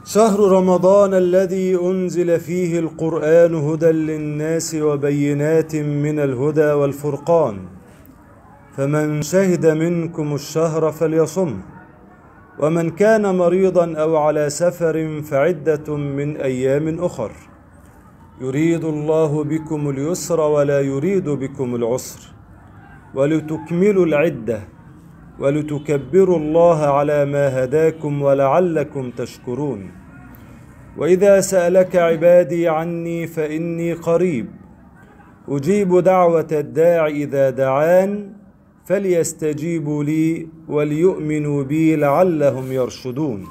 شهر رمضان الذي أنزل فيه القرآن هدى للناس وبينات من الهدى والفرقان فمن شهد منكم الشهر فليصم ومن كان مريضا أو على سفر فعدة من أيام أخر يريد الله بكم اليسر ولا يريد بكم العسر ولتكملوا العدة ولتكبروا الله على ما هداكم ولعلكم تشكرون وإذا سألك عبادي عني فإني قريب أجيب دعوة الداع إذا دعان فليستجيبوا لي وليؤمنوا بي لعلهم يرشدون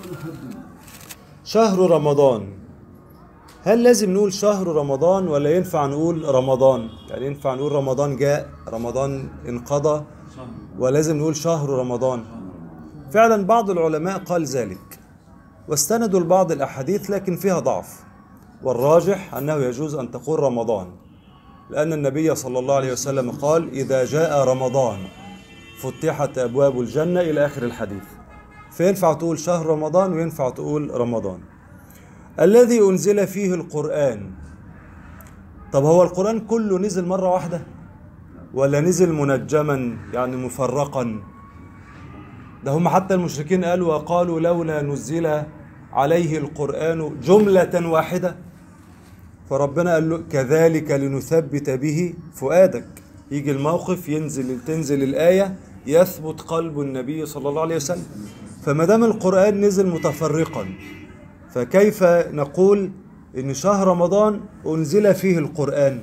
شهر رمضان هل لازم نقول شهر رمضان ولا ينفع نقول رمضان يعني ينفع نقول رمضان جاء رمضان انقضى ولازم نقول شهر رمضان فعلا بعض العلماء قال ذلك واستندوا لبعض الأحاديث لكن فيها ضعف والراجح أنه يجوز أن تقول رمضان لأن النبي صلى الله عليه وسلم قال إذا جاء رمضان فتحت أبواب الجنة إلى آخر الحديث فينفع تقول شهر رمضان وينفع تقول رمضان الذي أنزل فيه القرآن طب هو القرآن كله نزل مرة واحدة ولا نزل منجما يعني مفرقا ده هم حتى المشركين قالوا وقالوا لولا نزل عليه القرآن جملة واحدة فربنا قال له كذلك لنثبت به فؤادك يجي الموقف ينزل تنزل الآية يثبت قلب النبي صلى الله عليه وسلم فما دام القرآن نزل متفرقا فكيف نقول إن شهر رمضان أنزل فيه القرآن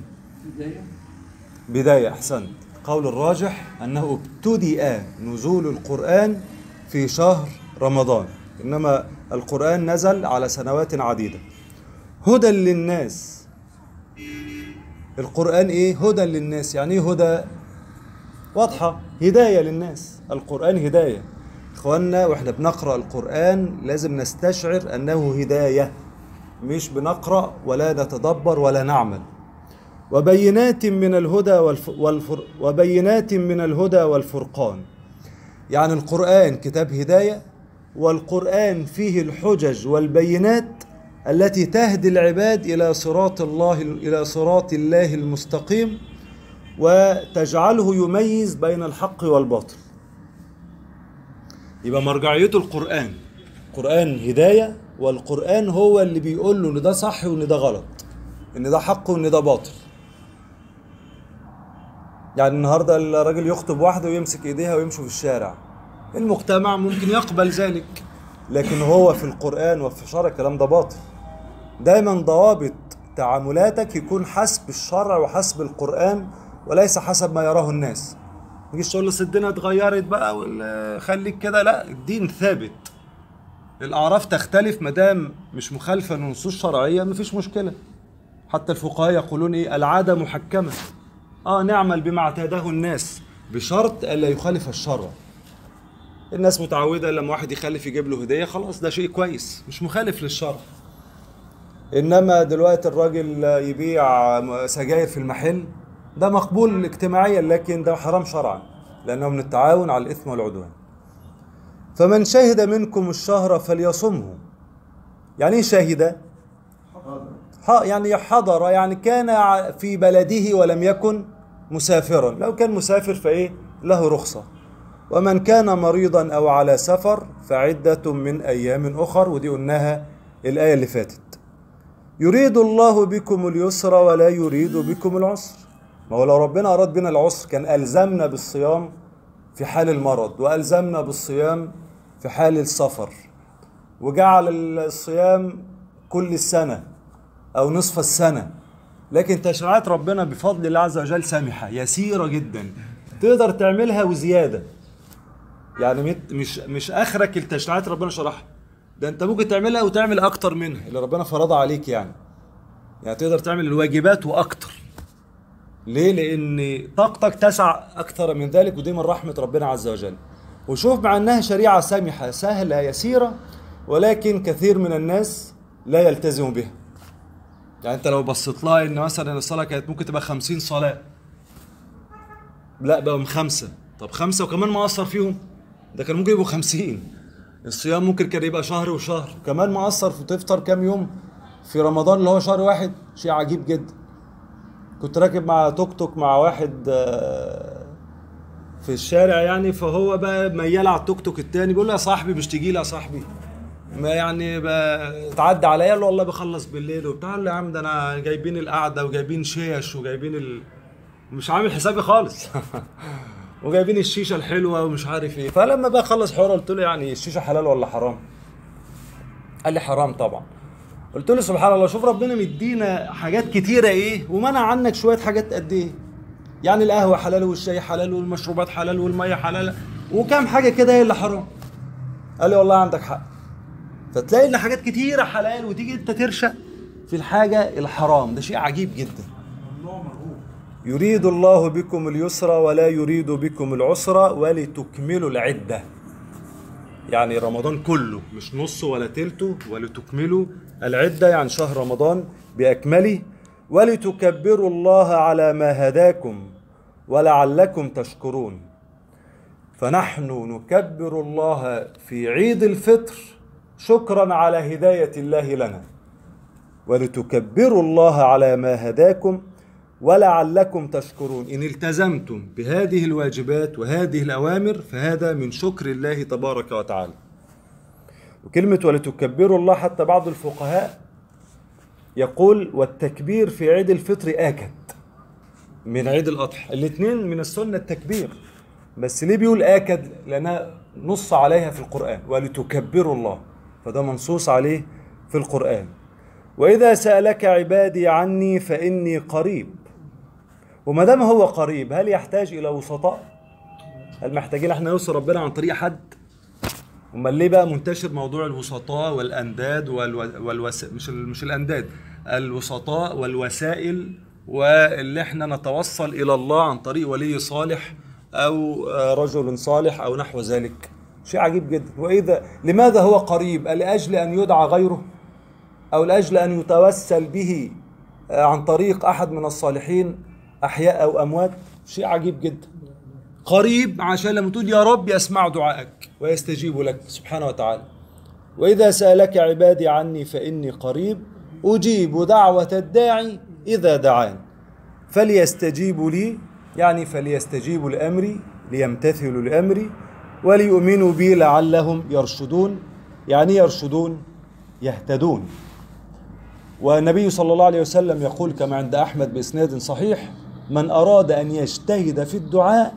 بداية أحسنت قول الراجح أنه ابتدأ نزول القرآن في شهر رمضان إنما القرآن نزل على سنوات عديدة هدى للناس القرآن إيه؟ هدى للناس يعني إيه هدى؟ واضحة هداية للناس القرآن هداية إخواننا وإحنا بنقرأ القرآن لازم نستشعر أنه هداية مش بنقرأ ولا نتدبر ولا نعمل وبينات من الهدى والف... والفر... وبينات من الهدى والفرقان يعني القرآن كتاب هداية والقرآن فيه الحجج والبينات التي تهدي العباد إلى صراط الله إلى صراط الله المستقيم وتجعله يميز بين الحق والباطل يبقى مرجعيته القرآن القرآن هداية والقرآن هو اللي بيقول له إن ده صح وإن ده غلط إن ده حق وإن ده باطل يعني النهارده الراجل يخطب واحده ويمسك ايديها ويمشوا في الشارع المجتمع ممكن يقبل ذلك لكن هو في القرآن وفي الشرع الكلام ده باطل دايما ضوابط تعاملاتك يكون حسب الشرع وحسب القرآن وليس حسب ما يراه الناس ما تجيش تقول له الدنيا اتغيرت بقى خليك كده لا الدين ثابت الأعراف تختلف ما دام مش مخالفة لنصوص شرعية مفيش مشكلة حتى الفقهاء يقولون ايه العادة محكمة اه نعمل بما اعتاده الناس بشرط الا يخالف الشرع الناس متعودة لما واحد يخلف يجيب له هدية خلاص ده شيء كويس مش مخالف للشرع انما دلوقتي الراجل يبيع سجاير في المحل ده مقبول اجتماعيا لكن ده حرام شرعا لانه من التعاون على الاثم والعدوان فمن شهد منكم الشهر فليصمه يعني ايه شهد يعني حضر يعني كان في بلده ولم يكن مسافرا لو كان مسافر فايه له رخصه ومن كان مريضا او على سفر فعده من ايام اخر ودي قلناها الايه اللي فاتت يريد الله بكم اليسر ولا يريد بكم العسر ما هو لو ربنا اراد بنا العسر كان الزمنا بالصيام في حال المرض والزمنا بالصيام في حال السفر وجعل الصيام كل السنه أو نصف السنة لكن تشريعات ربنا بفضل الله عز وجل سامحة يسيرة جدا تقدر تعملها وزيادة يعني مش مش آخرك التشريعات ربنا شرحها ده أنت ممكن تعملها وتعمل أكتر منها اللي ربنا فرضها عليك يعني يعني تقدر تعمل الواجبات وأكتر ليه؟ لأن طاقتك تسع أكثر من ذلك ودي من رحمة ربنا عز وجل وشوف مع أنها شريعة سامحة سهلة يسيرة ولكن كثير من الناس لا يلتزم بها يعني انت لو بصيت لها ان مثلا الصلاه كانت ممكن تبقى 50 صلاه لا بقوا خمسه طب خمسه وكمان ما اثر فيهم ده كان ممكن يبقوا 50 الصيام ممكن كان يبقى شهر وشهر كمان مقصر في تفطر كام يوم في رمضان اللي هو شهر واحد شيء عجيب جدا كنت راكب مع توك توك مع واحد آه، في الشارع يعني فهو بقى ميال على التوك توك التاني بيقول له يا صاحبي مش تجي لي يا صاحبي ما يعني بقى اتعدى عليا قال له والله بخلص بالليل وبتاع قال له يا عم ده انا جايبين القعده وجايبين شيش وجايبين ال... مش عامل حسابي خالص وجايبين الشيشه الحلوه ومش عارف ايه فلما بقى خلص حوار قلت له يعني الشيشه حلال ولا حرام قال لي حرام طبعا قلت له سبحان الله شوف ربنا مدينا حاجات كتيره ايه ومنع عنك شويه حاجات قد ايه يعني القهوه حلال والشاي حلال والمشروبات حلال والميه حلال وكام حاجه كده هي اللي حرام قال لي والله عندك حق فتلاقي ان حاجات كتيره حلال وتيجي انت ترشق في الحاجه الحرام ده شيء عجيب جدا يريد الله بكم اليسر ولا يريد بكم العسر ولتكملوا العده يعني رمضان كله مش نصه ولا تلته ولتكملوا العدة يعني شهر رمضان بأكمله ولتكبروا الله على ما هداكم ولعلكم تشكرون فنحن نكبر الله في عيد الفطر شكرا على هداية الله لنا ولتكبروا الله على ما هداكم ولعلكم تشكرون إن التزمتم بهذه الواجبات وهذه الأوامر فهذا من شكر الله تبارك وتعالى وكلمة ولتكبروا الله حتى بعض الفقهاء يقول والتكبير في عيد الفطر آكد من عيد الأضحى الاثنين من السنة التكبير بس ليه بيقول آكد لأنها نص عليها في القرآن ولتكبروا الله فده منصوص عليه في القرآن وإذا سألك عبادي عني فإني قريب وما دام هو قريب هل يحتاج إلى وسطاء؟ هل محتاجين احنا نوصل ربنا عن طريق حد؟ امال ليه بقى منتشر موضوع الوسطاء والانداد والو... والوس... مش ال... مش الانداد الوسطاء والوسائل واللي احنا نتوصل الى الله عن طريق ولي صالح او آه، رجل صالح او نحو ذلك شيء عجيب جدا واذا لماذا هو قريب لاجل ان يدعى غيره او لاجل ان يتوسل به آه، عن طريق احد من الصالحين احياء او اموات شيء عجيب جدا قريب عشان لما تقول يا رب يسمع دعائك ويستجيب لك سبحانه وتعالى وإذا سألك عبادي عني فإني قريب أجيب دعوة الداعي إذا دعان فليستجيبوا لي يعني فليستجيبوا لأمري ليمتثلوا لأمري وليؤمنوا بي لعلهم يرشدون يعني يرشدون يهتدون والنبي صلى الله عليه وسلم يقول كما عند أحمد بإسناد صحيح من أراد أن يجتهد في الدعاء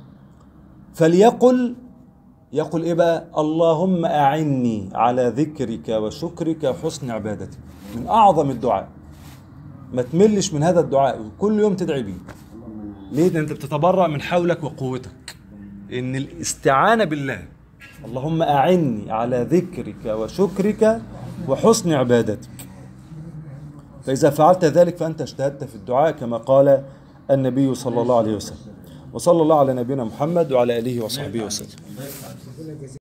فليقل يقول إيه بقى اللهم أعني على ذكرك وشكرك وحسن عبادتك من أعظم الدعاء ما تملش من هذا الدعاء وكل يوم تدعي بيه ليه ده أنت بتتبرأ من حولك وقوتك إن الاستعانة بالله اللهم أعني على ذكرك وشكرك وحسن عبادتك فإذا فعلت ذلك فأنت اجتهدت في الدعاء كما قال النبي صلى الله عليه وسلم وصلى الله على نبينا محمد وعلى آله وصحبه وسلم